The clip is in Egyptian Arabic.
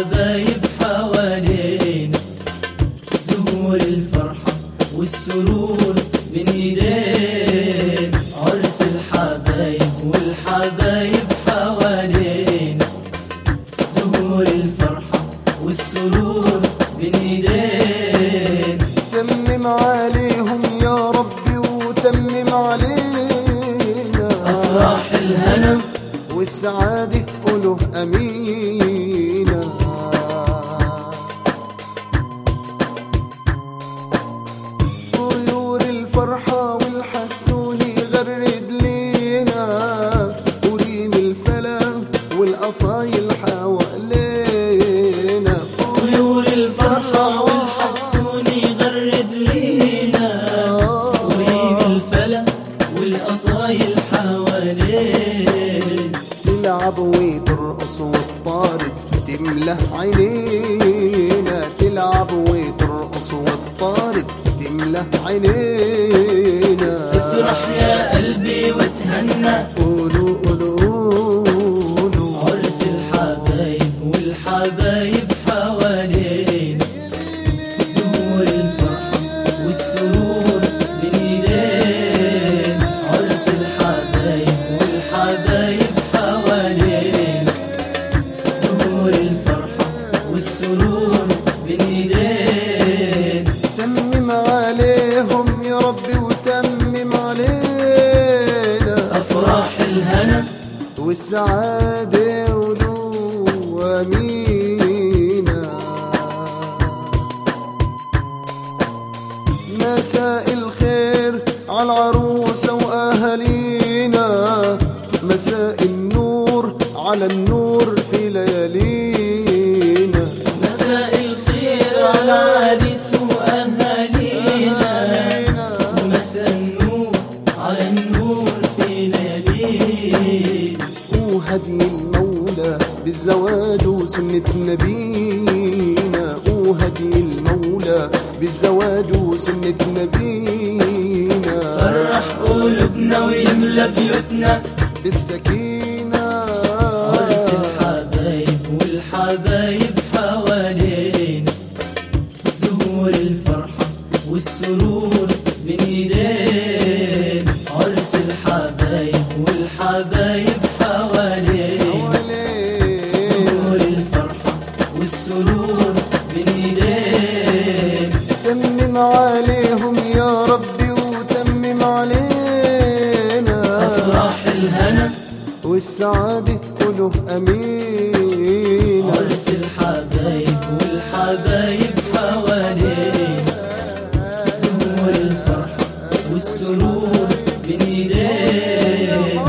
والحبايب حوالينا زهور الفرحة والسرور بين ايدين عرس الحبايب والحبايب حوالينا زهور الفرحة والسرور بين ايدين تمم عليهم يا ربي وتمم علينا افراح الهنا والسعادة قوله أمينا طيور الفرحة والحسون يغرد لينا وريم الفلا والأصايل حوالينا طيور الفرحة والحسون يغرد لينا وريم الفلا والأصايل حوالين تلعب وترقص وتطارد تملى عينينا تلعب وترقص وتطارد تملى عينينا افرح يا قلبي وتهنى قولوا قولوا قولوا عرس الحبايب والحبايب حوالينا زهور الفرحة والسرور بين ايدين عرس الحبايب والحبايب حوالينا زهور الفرحة والسرور بين ايدين تمم عليهم يا ربي وتمم علينا افراح الهنا والسعادة ولو أمينا مساء الخير على العروسة وأهالينا مساء النور على النور في ليالينا مساء الخير على عريس واهالينا ومساء النور على النور في ليالينا وهدي المولى بالزواج وسنة نبينا وهدي المولى بالزواج وسنة نبينا فرح قلوبنا ويملى بيوتنا بالسكينة عرس الحبايب والحبايب حوالينا زهور الفرحة والسرور بين ايدين عرس الحبايب والحبايب حوالينا زهور الفرحة والسرور بين ايدين تمم عليهم يا ربي وتمم علينا افراح الهنا والسعادة كله أمين عرس الحبايب والحبايب حوالينا زهور الفرحة والسرور بين ايدين